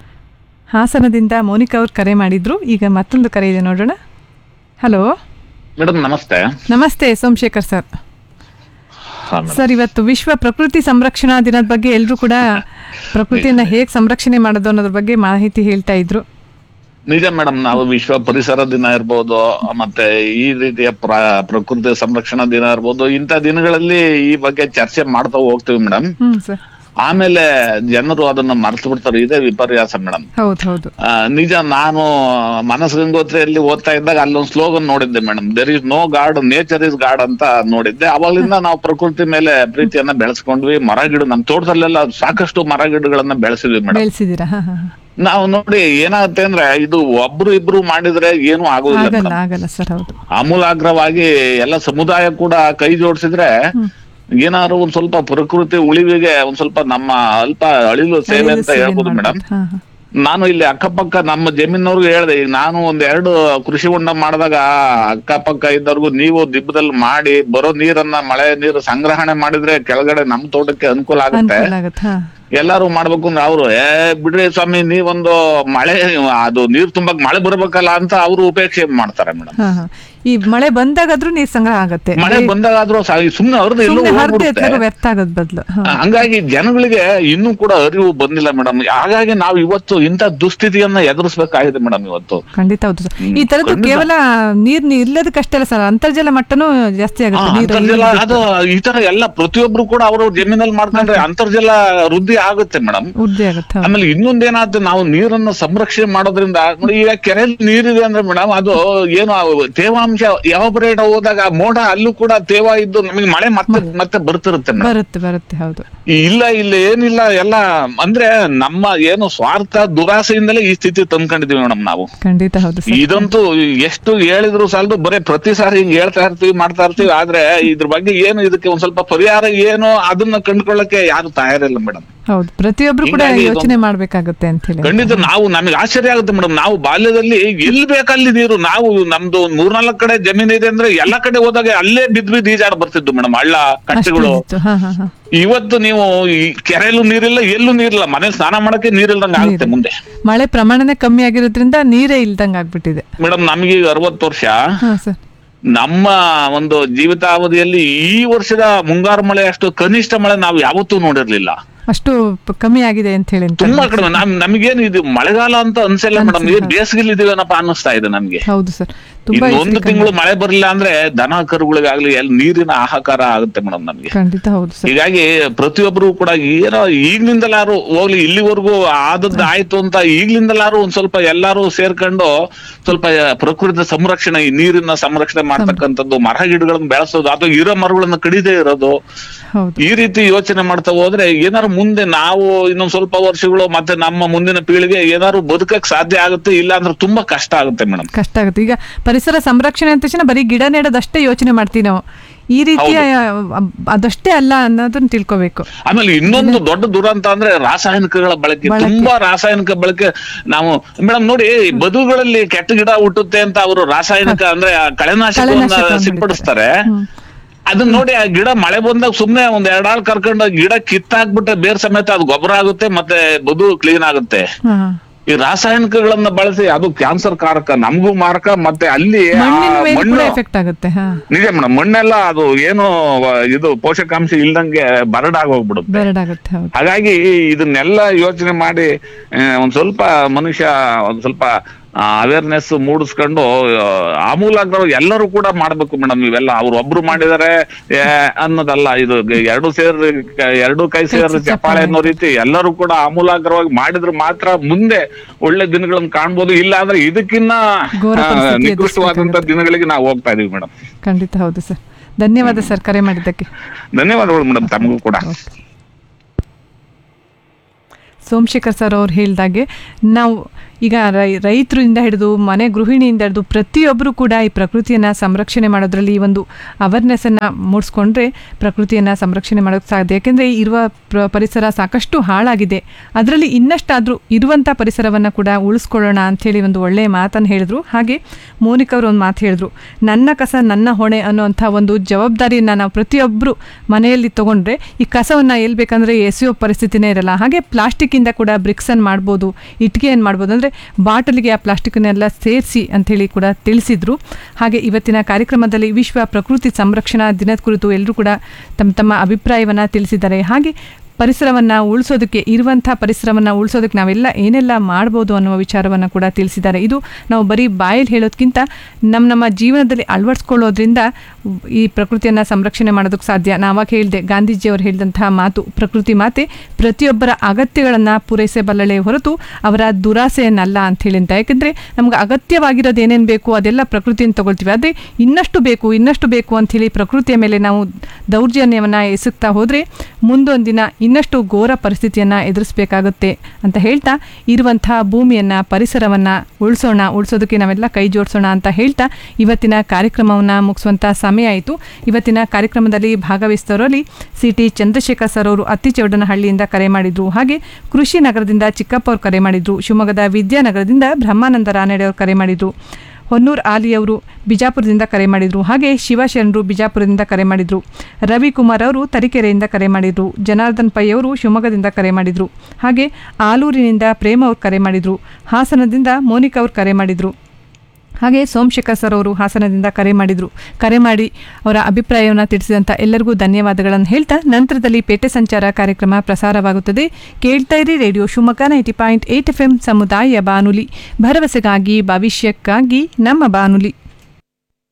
ಹಾಸನದಿಂದ ಮೋನಿಕಾ ಅವ್ರು ಕರೆ ಮಾಡಿದ್ರು ಈಗ ಮತ್ತೊಂದು ಕರೆ ಇದೆ ನೋಡೋಣ ಹಲೋ ಮೇಡಮ್ ನಮಸ್ತೆ ನಮಸ್ತೆ ಸೋಮಶೇಖರ್ ಸರ್ ಹಾ, madam. ಸರ್ ಇವತ್ತು ವಿಶ್ವ ಪ್ರಕೃತಿ ಸಂರಕ್ಷಣಾ ದಿನದ ಬಗ್ಗೆ ಎಲ್ಲರೂ ಕೂಡ ಪ್ರಕೃತಿಯನ್ನ ಹೇಗೆ ಸಂರಕ್ಷಣೆ ಮಾಡೋದು ಅನ್ನೋದ್ರ ಬಗ್ಗೆ ಮಾಹಿತಿ ಹೇಳ್ತಾ ಇದ್ರು ನಿಜ ಮೇಡಮ್ ನಾವು ವಿಶ್ವ ಪರಿಸರ ದಿನ ಇರ್ಬೋದು ಮತ್ತೆ ಈ ರೀತಿಯ ಪ್ರ- ಪ್ರಕೃತಿ ಸಂರಕ್ಷಣಾ ದಿನ ಇರ್ಬೋದು ಇಂಥ ದಿನಗಳಲ್ಲಿ ಈ ಬಗ್ಗೆ ಚರ್ಚೆ ಮಾಡ್ತಾ ಹೋಗ್ತೀವಿ ಮೇಡಮ್ ಹ್ಮ್ ಸರ್ ಆಮೇಲೆ ಜನರು ಅದನ್ನ ಮರ್ತು ಬಿಡ್ತಾರೆ ಇದೇ ವಿಪರ್ಯಾಸ ಮೇಡಮ್ ಹೌದು ಹೌದು ನಿಜ ನಾನು ಮನಸ್ ಗಂಗೋತ್ರಿಯಲ್ಲಿ ಓದ್ತಾ ಇದ್ದಾಗ ಅಲ್ಲೊಂದು ಸ್ಲೋಗನ್ ನೋಡಿದ್ದೆ madam there is no god nature is god ಅಂತ ನೋಡಿದ್ದೆ ಅವಾಗಲಿಂದ ನಾವು ಪ್ರಕೃತಿ ಮೇಲೆ ಪ್ರೀತಿಯನ್ನ ಬೆಳೆಸ್ಕೊಂಡ್ವಿ ಮರ ಗಿಡ ನಮ್ ತೋಟದಲ್ಲೆಲ್ಲ ಸಾಕಷ್ಟು ಮರ ಗಿಡಗಳನ್ನ ಬೆಳೆಸಿದ್ವಿ ಮೇಡಮ್ ಬೆಳೆಸಿದ್ದೀರಾ ಹಾ ಹಾ ನಾವು ನೋಡಿ ಏನಾಗುತ್ತೆ ಅಂದ್ರೆ ಇದು ಒಬ್ರು ಇಬ್ರು ಮಾಡಿದ್ರೆ ಏನು ಆಗುದಿಲ್ಲ ಆಗಲ್ಲ ಮೇಡಮ್. ಆಗಲ್ಲ ಸರ್ ಹೌದು ಆಮೂಲಾಗ್ರವಾಗಿ ಎಲ್ಲ ಸಮುದಾಯ ಕೂಡ ಕೈ ಜೋಡಿಸಿದ್ರೆ ಏನಾದ್ರು ಒಂದ್ ಸ್ವಲ್ಪ ಪ್ರಕೃತಿ ಉಳಿವಿಗೆ ಒಂದ್ ಸ್ವಲ್ಪ ನಮ್ಮ ಅಲ್ಪ ಅಳಿಲು ಸೇವೆ ಅಂತ ಸೇವೆ ಹೇಳ್ಬೋದು ಮೇಡಮ್ ಮಾಡ್ಬೋದು. ಹಾ ಹಾ ನಾನು ಇಲ್ಲಿ ಅಕ್ಕಪಕ್ಕ ನಮ್ಮ ಜಮೀನವ್ರಿಗೆ ಹೇಳ್ದೆ ಈಗ ನಾನು ಒಂದ್ ಎರಡು ಕೃಷಿ ಹೊಂಡ ಮಾಡಿದಾಗ ಅಕ್ಕಪಕ್ಕ ಇದ್ದವ್ರಿಗೂ ನೀವು ದಿಬ್ಬದಲ್ಲಿ ಮಾಡಿ ಬರೋ ನೀರನ್ನ ಮಳೆ ನೀರು ಸಂಗ್ರಹಣೆ ಮಾಡಿದ್ರೆ ಕೆಳಗಡೆ ನಮ್ ತೋಟಕ್ಕೆ ಅನುಕೂಲ ಆಗುತ್ತೆ ಅನುಕೂಲ ಆಗತ್ತೆ ಹಾ ಎಲ್ಲಾರು ಮಾಡ್ಬೇಕು ಅಂದ್ರೆ ಅವ್ರು ಏ ಬಿಡ್ರಿ ಸ್ವಾಮಿ ನೀವೊಂದು ಮಳೆ ಅದು ನೀರ್ ತುಂಬಕ್ ಮಳೆ ಬರ್ಬೇಕಲ್ಲ ಅಂತ ಅವರು ಉಪೇಕ್ಷೆ ಮಾಡ್ತಾರೆ ಮೇಡಮ್ ಹಾ ಹಾ ಈ ಮಳೆ ಬಂದಾಗಾದ್ರೂ ನೀರ್ ಸಂಗ್ರಹ ಆಗತ್ತೆ ಮಳೆ ಬಂದಾಗಾದ್ರೂ ಸುಮ್ನೆ ಅವ್ರದ್ದು ಎಲ್ಲೋ ಸುಮ್ನೆ ಹರಿದು ಹೋಗ್ಬಿಡುತ್ತೆ. ಎತ್ತಾಗ ವ್ಯರ್ಥ ಆಗೋದ್ ಬದ್ಲು ಹಾ. ಹಂಗಾಗಿ ಜನಗಳಿಗೆ ಇನ್ನೂ ಕೂಡ ಅರಿವು ಬಂದಿಲ್ಲ ಮೇಡಮ್ ಹಾಗಾಗಿ ನಾವು ಇವತ್ತು ಇಂಥ ದುಸ್ಥಿತಿಯನ್ನ ಎದುರಿಸ್ಬೇಕಾಗಿದೆ ಮೇಡಮ್ ಇವತ್ತು ಖಂಡಿತ ಹೌದು ಸರ್ ಹ್ಮ್, ಈ ತರದ್ದು ಖಂಡಿತ. ಕೇವಲ ನೀರ್ ನೀ- ಇಲ್ಲದಕ್ಕಷ್ಟೇ ಅಲ್ಲ ಸರ್ ಅಂತರ್ಜಲ ಮಟ್ಟನೂ ಜಾಸ್ತಿ ಆ, ಆಗುತ್ತೆ ನೀರು ಅಂತರ್ಜಲ ಅದು ಈ ತರ ಎಲ್ಲ ಪ್ರತಿಯೊಬ್ರು ಕೂಡ ಅವರು ಜಮೀನಲ್ಲಿ ಮಾಡ್ಕೊಂಡ್ರೆ ಅಂತರ್ಜಲ ವೃದ್ಧಿ ಆಗುತ್ತೆ ಮೇಡಮ್ ಉದ್ದಿ ಆಗುತ್ತೆ ಹೌದು. ಆಮೇಲೆ ಇನ್ನೊಂದೇನಾದ್ರು ನಾವು ನೀರನ್ನ ಸಂರಕ್ಷಣೆ ಮಾಡೋದ್ರಿಂದ ನೋಡಿ ಈಗ ಕೆರೆಯಲ್ಲಿ ನೀರಿದೆ ಅಂದ್ರೆ ಮೇಡಮ್ ಅದು ಏನು ಆ ತೇವಾಂಶ ಯಾವ ರೇಟ್ ಹೋದಾಗ ಆ ಮೋಡ ಅಲ್ಲೂ ಕೂಡ ತೇವ ಇದ್ದು ನಮಗೆ ಮಳೆ ಮತ್ತೆ ಮತ್ತೆ ಬರ್ತಿರುತ್ತೆ ಮೇಡಮ್ ಬರುತ್ತೆ ಬರುತ್ತೆ ಹೌದು ಇಲ್ಲ ಇಲ್ಲ ಏನಿಲ್ಲ ಎಲ್ಲ ಅಂದ್ರೆ ನಮ್ಮ ಏನು ಸ್ವಾರ್ಥ ದುರಾಸೆಯಿಂದಲೇ ಈ ಸ್ಥಿತಿ ತಂದ್ಕೊಂಡಿದೀವಿ ಮೇಡಮ್ ನಾವು ಖಂಡಿತ ಹೌದು ಸರ್ ಇದಂತೂ ಎಷ್ಟು ಹೇಳಿದ್ರು ಸಾಲದು ಬರೀ ಪ್ರತಿ ಸಾರಿ ಹಿಂಗ್ ಹೇಳ್ತಾ ಇರ್ತೀವಿ ಮಾಡ್ತಾ ಇರ್ತೀವಿ ಆದ್ರೆ ಇದ್ರ ಬಗ್ಗೆ ಏನು ಇದಕ್ಕೆ ಒಂದ್ ಸ್ವಲ್ಪ ಪರಿಹಾರ ಏನು ಅದನ್ನ ಕಂಡ್ಕೊಳ್ಳಕ್ಕೆ ಯಾರು ತಯಾರಿಲ್ಲ ಮೇಡಮ್ ಹೌದು ಪ್ರತಿಯೊಬ್ರು ಕೂಡ ಹೀಗಾಗಿ ಇದು- ಯೋಚನೆ ಮಾಡ್ಬೇಕಾಗುತ್ತೆ ಅಂತ ಹೇಳಿ ಖಂಡಿತ ನಾವು ನಮಗೆ ಆಶ್ಚರ್ಯ ಆಗುತ್ತೆ ಮೇಡಮ್ ನಾವು ಬಾಲ್ಯದಲ್ಲಿ ಎಲ್ಲಿ ಬೇಕಲ್ಲಿ ನೀರು ನಾವು ನಮ್ದು ಒಂದ್ ಮೂರ್ನಾಲ್ಕು ಕಡೆ ಜಮೀನ್ ಇದೆ ಅಂದ್ರೆ ಎಲ್ಲಾ ಕಡೆ ಹೋದಾಗ ಅಲ್ಲೇ ಬಿದ್ದು ಬಿದ್ದು ಈಜಾಡ್ ಬರ್ತಿದ್ದು ಮೇಡಮ್ ಹಳ್ಳ ಅಷ್ಟು ಕಟ್ಟೆಗಳು ಇತ್ತು. ಹಾ ಹಾ ಹಾ ಇವತ್ತು ನೀವು ಈ ಕೆರೆಯಲ್ಲೂ ನೀರಿಲ್ಲ ಎಲ್ಲೂ ನೀರಿಲ್ಲ ಮನೇಲಿ ಸ್ನಾನ ಮಾಡಕ್ಕೆ ನೀರಿಲ್ದಂಗ ಆಗುತ್ತೆ ಮುಂದೆ ಮಳೆ ಪ್ರಮಾಣನೇ ಕಮ್ಮಿ ಆಗಿರೋದ್ರಿಂದ ನೀರೇ ಇಲ್ದಂಗ್ ಆಗ್ಬಿಟ್ಟಿದೆ ಮೇಡಮ್ ನಮಗೆ ಅರವತ್ತು ವರ್ಷ ಹಾ ಸರ್ ನಮ್ಮ ಒಂದು ಜೀವಿತಾವಧಿಯಲ್ಲಿ ಈ ವರ್ಷದ ಮುಂಗಾರು ಮಳೆ ಅಷ್ಟು ಕನಿಷ್ಠ ಮಳೆ ನಾವು ಯಾವತ್ತೂ ನೋಡಿರ್ಲಿಲ್ಲ ಅಷ್ಟು ಪ- ಕಮ್ಮಿ ಆಗಿದೆ ಅಂತ ಹೇಳಿ ಅಂತ ತುಂಬಾ ಕಡಿಮೆ ನಮ್ ನಮಗೇನು ಇದು ಮಳೆಗಾಲ ಅಂತ ಅನ್ಸಲ್ಲ ಮೇಡಮ್ ಅನ್ಸಲ್ಲ. ಬೇಸಿಗೆಲಿ ಇದೀವೇನಪ್ಪ ಅನ್ನಿಸ್ತಾ ಇದೆ ನಮ್ಗೆ ಹೌದು ಸರ್ ತುಂಬಾ ಇನ್ನು ಒಂದು ಇಸ್ರಿ ಕಮ್ಮಿ. ತಿಂಗಳು ಮಳೆ ಬರಲಿಲ್ಲ ಅಂದ್ರೆ ದನ ಕರುಗಳಿಗಾಗ್ಲಿ ಎಲ್ಲಿ ನೀರಿನ ಹಾಹಾಕಾರ ಆಗುತ್ತೆ ಮೇಡಮ್ ನಮ್ಗೆ ಖಂಡಿತ ಹೌದು ಸರ್ ಹೀಗಾಗಿ ಪ್ರತಿಯೊಬ್ಬರು ಕೂಡ ಏನೋ ಈಗ್ಲಿಂದಲಾರು ಹೋಗ್ಲಿ ಇಲ್ಲಿವರೆಗೂ ಆದದ್ದು ಆಯ್ತು ಅಂತ ಈಗ್ಲಿಂದಲಾರು ಒಂದ್ ಸ್ವಲ್ಪ ಎಲ್ಲಾರು ಸೇರ್ಕೊಂಡು ಸ್ವಲ್ಪ ಪ್ರಕೃತಿ ಸಂರಕ್ಷಣೆ ಈ ನೀರಿನ ಸಂರಕ್ಷಣೆ ಮಾಡ್ತಕ್ಕಂಥದ್ದು ಮರ ಗಿಡಗಳನ್ನ ಬೆಳೆಸೋದು ಅಥವಾ ಇರೋ ಮರಗಳನ್ನ ಕಡಿದೇ ಇರೋದು ಹೌದು ಈ ರೀತಿ ಯೋಚನೆ ಮಾಡ್ತಾ ಹೋದ್ರೆ ಏನಾರು ಮುಂದೆ ನಾವು ಇನ್ನೊಂದ್ ಸ್ವಲ್ಪ ವರ್ಷಗಳು ಮತ್ತೆ ನಮ್ಮ ಮುಂದಿನ ಪೀಳಿಗೆ ಏನಾದ್ರು ಬದುಕಕ್ ಸಾಧ್ಯ ಆಗುತ್ತೆ ಇಲ್ಲ ಅಂದ್ರೆ ತುಂಬಾ ಕಷ್ಟ ಆಗುತ್ತೆ ಮೇಡಮ್ ಕಷ್ಟ ಆಗುತ್ತೆ ಈಗ ಪರಿಸರ ಸಂರಕ್ಷಣೆ ಅಂದ ತಕ್ಷಣ ಬರೀ ಗಿಡ ನೆಡೋದಷ್ಟೇ ಯೋಚನೆ ಮಾಡ್ತೀವಿ ನಾವು ಈ ರೀತಿಯ ಅಬ್- ಅದಷ್ಟೇ ಅಲ್ಲ ಅನ್ನೋದನ್ನ ತಿಳ್ಕೊಬೇಕು ಆಮೇಲೆ ಇನ್ನೊಂದು ದೊಡ್ಡ ದುರಂತ ಅಂದ್ರೆ ರಾಸಾಯನಿಕಗಳ ಬಳಕೆ ಬಳಕೆ. ತುಂಬಾ ರಾಸಾಯನಿಕ ಬಳಕೆ ನಾವು ಮೇಡಮ್ ನೋಡಿ ಬದುಗಳಲ್ಲಿ ಕೆಟ್ಟ ಗಿಡ ಹುಟ್ಟುತ್ತೆ ಅಂತ ಅವರು ರಾಸಾಯನಿಕ ಅಂದ್ರೆ ಆ ಕಳೆನಾಶಕವನ್ನ ಕಳೆನಾಶಕವನ್ನ ಸಿಂಪಡಿಸ್ತಾರೆ ಹ್ಮ್. ಅದನ್ನ ನೋಡಿ ಆ ಗಿಡ ಮಳೆ ಬಂದಾಗ ಸುಮ್ನೆ ಒಂದ್ ಎರಡಾಳ್ ಕರ್ಕೊಂಡು ಗಿಡ ಕಿತ್ತಾಕ್ಬಿಟ್ರೆ ಬೇರ್ ಸಮೇತ ಅದು ಗೊಬ್ಬರ ಆಗುತ್ತೆ ಮತ್ತೆ ಬದು ಕ್ಲೀನ್ ಆಗುತ್ತೆ ಹಾ ಹಾ. ಈ ರಾಸಾಯನಿಕಗಳನ್ನ ಬಳಸಿ ಅದು ಕ್ಯಾನ್ಸರ್ ಕಾರಕ ನಮಗೂ ಮಾರಕ ಮತ್ತೆ ಅಲ್ಲಿ ಆ ಮಣ್ಣಿನ ಮೇಲೆ ಕೂಡ ಮಣ್ಣು ಎಫೆಕ್ಟ್ ಆಗುತ್ತೆ ಹಾ ನಿಜ ಮೇಡಮ್ ಮಣ್ಣೆಲ್ಲ ಅದು ಏನು ಆ, ಇದು ಪೋಷಕಾಂಶ ಇಲ್ದಂಗೆ ಬರಡಾಗ್ ಹೋಗ್ಬಿಡುತ್ತೆ ಬೆರಡಾಗುತ್ತೆ ಹೌದು ಹಾಗಾಗಿ ಇದನ್ನೆಲ್ಲ ಯೋಚನೆ ಮಾಡಿ ಆ, ಒಂದ್ ಸ್ವಲ್ಪ ಮನುಷ್ಯ ಒಂದ್ ಸ್ವಲ್ಪ ಅವೇರ್ನೆಸ್ ಮೂಡಿಸ್ಕೊಂಡು ಆ, ಆಮೂಲಾಗ್ರವಾಗಿ ಎಲ್ಲರೂ ಕೂಡ ಮಾಡ್ಬೇಕು ಮೇಡಮ್ ಇವೆಲ್ಲ ಅವ್ರು ಒಬ್ರು ಮಾಡಿದಾರೆ ಏ, ಅನ್ನೋದಲ್ಲ ಇದು ಗ- ಎರಡು ಸೇರ್ ಎರಡು ಕೈ ಸೇರ್ ಚಪ್ಪಾಳೆ ಚಪ್ಪಾಳೆ ಅನ್ನೋ ರೀತಿ ಎಲ್ಲರೂ ಕೂಡ ಆಮೂಲಾಗ್ರವಾಗಿ ಮಾಡಿದ್ರೆ ಮಾತ್ರ ಮುಂದೆ ಒಳ್ಳೆ ದಿನಗಳನ್ನ ಕಾಣ್ಬೋದು ಇಲ್ಲ ಅಂದ್ರೆ ಇದಕ್ಕಿನ್ನ ಘೋರ ಆ, ಪರಿಸ್ಥಿತಿ ನಿಕೃಷ್ಟವಾದಂತ ಎದುರಿಸ್ಬೇಕಾಗುತ್ತೆ. ದಿನಗಳಿಗೆ ನಾವು ಹೋಗ್ತಾ ಇದೀವಿ ಮೇಡಮ್ ಖಂಡಿತ ಹೌದು ಸರ್ ಧನ್ಯವಾದ ಸರ್ ಕರೆ ಮಾಡಿದ್ದಕ್ಕೆ ಧನ್ಯವಾದಗಳು ಮೇಡಮ್ ತಮಗೂ ಕೂಡ ಸೋಮಶೇಖರ್ ಸರ್ ಅವ್ರು ಹೇಳ್ದಾಗೆ ನಾವು ಈಗ ರೈ ರೈತರಿಂದ ಹಿಡಿದು ಮನೆ ಗೃಹಿಣಿಯಿಂದ ಹಿಡಿದು ಪ್ರತಿಯೊಬ್ಬರು ಕೂಡ ಈ ಪ್ರಕೃತಿಯನ್ನು ಸಂರಕ್ಷಣೆ ಮಾಡೋದ್ರಲ್ಲಿ ಈ ಒಂದು ಅವೇರ್ನೆಸ್ಸನ್ನು ಮೂಡಿಸ್ಕೊಂಡ್ರೆ ಪ್ರಕೃತಿಯನ್ನು ಸಂರಕ್ಷಣೆ ಮಾಡೋಕ್ಕೆ ಸಾಧ್ಯ ಯಾಕೆಂದರೆ ಇರುವ ಪ್ರ ಪರಿಸರ ಸಾಕಷ್ಟು ಹಾಳಾಗಿದೆ ಅದರಲ್ಲಿ ಇನ್ನಷ್ಟಾದರೂ ಇರುವಂಥ ಪರಿಸರವನ್ನು ಕೂಡ ಉಳಿಸ್ಕೊಳ್ಳೋಣ ಅಂಥೇಳಿ ಒಂದು ಒಳ್ಳೆಯ ಮಾತನ್ನು ಹೇಳಿದ್ರು ಹಾಗೆ ಮೋನಿಕ್ ಅವರು ಒಂದು ಮಾತು ಹೇಳಿದ್ರು ನನ್ನ ಕಸ ನನ್ನ ಹೊಣೆ ಅನ್ನೋಂಥ ಒಂದು ಜವಾಬ್ದಾರಿಯನ್ನು ನಾವು ಪ್ರತಿಯೊಬ್ಬರು ಮನೆಯಲ್ಲಿ ತೊಗೊಂಡ್ರೆ ಈ ಕಸವನ್ನು ಎಲ್ಲಿ ಬೇಕಂದರೆ ಎಸೆಯೋ ಪರಿಸ್ಥಿತಿನೇ ಇರಲ್ಲ ಹಾಗೆ ಪ್ಲಾಸ್ಟಿಕ್ಕಿಂದ ಕೂಡ ಬ್ರಿಕ್ಸನ್ನು ಮಾಡ್ಬೋದು ಇಟ್ಟಿಗೆಯನ್ನು ಮಾಡ್ಬೋದು ಅಂದರೆ ಬಾಟಲಿಗೆ ಆ ಪ್ಲಾಸ್ಟಿಕ್ಕನ್ನೆಲ್ಲ ಸೇರಿಸಿ ಅಂಥೇಳಿ ಕೂಡ ತಿಳಿಸಿದ್ರು ಹಾಗೆ ಇವತ್ತಿನ ಕಾರ್ಯಕ್ರಮದಲ್ಲಿ ವಿಶ್ವ ಪ್ರಕೃತಿ ಸಂರಕ್ಷಣಾ ದಿನದ ಕುರಿತು ಎಲ್ಲರೂ ಕೂಡ ತಮ್ಮ ತಮ್ಮ ಅಭಿಪ್ರಾಯವನ್ನು ತಿಳಿಸಿದ್ದಾರೆ ಹಾಗೆ ಪರಿಸರವನ್ನು ಉಳಿಸೋದಕ್ಕೆ ಇರುವಂಥ ಪರಿಸರವನ್ನು ಉಳಿಸೋದಕ್ಕೆ ನಾವೆಲ್ಲ ಏನೆಲ್ಲ ಮಾಡ್ಬೋದು ಅನ್ನುವ ವಿಚಾರವನ್ನು ಕೂಡ ತಿಳಿಸಿದ್ದಾರೆ ಇದು ನಾವು ಬರೀ ಬಾಯಲ್ಲಿ ಹೇಳೋದಕ್ಕಿಂತ ನಮ್ಮ ನಮ್ಮ ಜೀವನದಲ್ಲಿ ಅಳವಡಿಸ್ಕೊಳ್ಳೋದ್ರಿಂದ ಈ ಪ್ರಕೃತಿಯನ್ನು ಸಂರಕ್ಷಣೆ ಮಾಡೋದಕ್ಕೆ ಸಾಧ್ಯ ನಾವಾಗ ಹೇಳಿದೆ ಗಾಂಧೀಜಿಯವರು ಹೇಳಿದಂತಹ ಮಾತು ಪ್ರಕೃತಿ ಮಾತೆ ಪ್ರತಿಯೊಬ್ಬರ ಅಗತ್ಯಗಳನ್ನು ಪೂರೈಸಬಲ್ಲಳೆ ಹೊರತು ಅವರ ದುರಾಸೆಯನ್ನಲ್ಲ ಅಂತ ಹೇಳಿಂತ ಯಾಕೆಂದರೆ ನಮ್ಗೆ ಅಗತ್ಯವಾಗಿರೋದು ಏನೇನು ಬೇಕು ಅದೆಲ್ಲ ಪ್ರಕೃತಿಯನ್ನು ತಗೊಳ್ತೀವಿ ಅದೇ ಇನ್ನಷ್ಟು ಬೇಕು ಇನ್ನಷ್ಟು ಬೇಕು ಅಂಥೇಳಿ ಪ್ರಕೃತಿಯ ಮೇಲೆ ನಾವು ದೌರ್ಜನ್ಯವನ್ನು ಎಸಗ್ತಾ ಹೋದರೆ ಮುಂದೊಂದು ದಿನ ಇನ್ನಷ್ಟು ಘೋರ ಪರಿಸ್ಥಿತಿಯನ್ನು ಎದುರಿಸಬೇಕಾಗುತ್ತೆ ಅಂತ ಹೇಳ್ತಾ ಇರುವಂಥ ಭೂಮಿಯನ್ನು ಪರಿಸರವನ್ನು ಉಳಿಸೋಣ ಉಳಿಸೋದಕ್ಕೆ ನಾವೆಲ್ಲ ಕೈ ಜೋಡಿಸೋಣ ಅಂತ ಹೇಳ್ತಾ ಇವತ್ತಿನ ಕಾರ್ಯಕ್ರಮವನ್ನು ಮುಗಿಸುವಂಥ ಸಮಯ ಆಯಿತು ಇವತ್ತಿನ ಕಾರ್ಯಕ್ರಮದಲ್ಲಿ ಭಾಗವಹಿಸಿದವರಲ್ಲಿ ಸಿ ಟಿ ಚಂದ್ರಶೇಖರ್ ಸರ್ ಅವರು ಅತ್ತಿಚೌಡನಹಳ್ಳಿಯಿಂದ ಕರೆ ಮಾಡಿದ್ರು ಹಾಗೆ ಕೃಷಿ ನಗರದಿಂದ ಚಿಕ್ಕಪ್ಪ ಅವರು ಕರೆ ಮಾಡಿದ್ರು ಶಿವಮೊಗ್ಗದ ವಿದ್ಯಾನಗರದಿಂದ ಬ್ರಹ್ಮಾನಂದ ರಾನಡೆ ಅವರು ಕರೆ ಮಾಡಿದ್ರು ಹೊನ್ನೂರ್ ಆಲಿ ಅವರು ಬಿಜಾಪುರದಿಂದ ಕರೆ ಮಾಡಿದರು ಹಾಗೆ ಶಿವಶರಣರು ಬಿಜಾಪುರದಿಂದ ಕರೆ ಮಾಡಿದರು ರವಿಕುಮಾರ್ ಅವರು ತರೀಕೆರೆಯಿಂದ ಕರೆ ಮಾಡಿದರು ಜನಾರ್ದನ್ ಪೈ ಅವರು ಶಿವಮೊಗ್ಗದಿಂದ ಕರೆ ಮಾಡಿದರು ಹಾಗೆ ಆಲೂರಿನಿಂದ ಪ್ರೇಮ ಅವರು ಕರೆ ಮಾಡಿದರು ಹಾಸನದಿಂದ ಮೋನಿಕಾ ಅವರು ಕರೆ ಮಾಡಿದರು ಹಾಗೆ ಸೋಮಶೇಖರ್ ಸರ್ ಅವರು ಹಾಸನದಿಂದ ಕರೆ ಮಾಡಿದರು ಕರೆ ಮಾಡಿ ಅವರ ಅಭಿಪ್ರಾಯವನ್ನು ತಿಳಿಸಿದಂಥ ಎಲ್ಲರಿಗೂ ಧನ್ಯವಾದಗಳನ್ನು ಹೇಳ್ತಾ ನಂತರದಲ್ಲಿ ಪೇಟೆ ಸಂಚಾರ ಕಾರ್ಯಕ್ರಮ ಪ್ರಸಾರವಾಗುತ್ತದೆ ಕೇಳ್ತಾ ಇರಿ radio Shivamogga ninety point eight F M ಸಮುದಾಯ ಬಾನುಲಿ ಭರವಸೆಗಾಗಿ ಭವಿಷ್ಯಕ್ಕಾಗಿ ನಮ್ಮ ಬಾನುಲಿ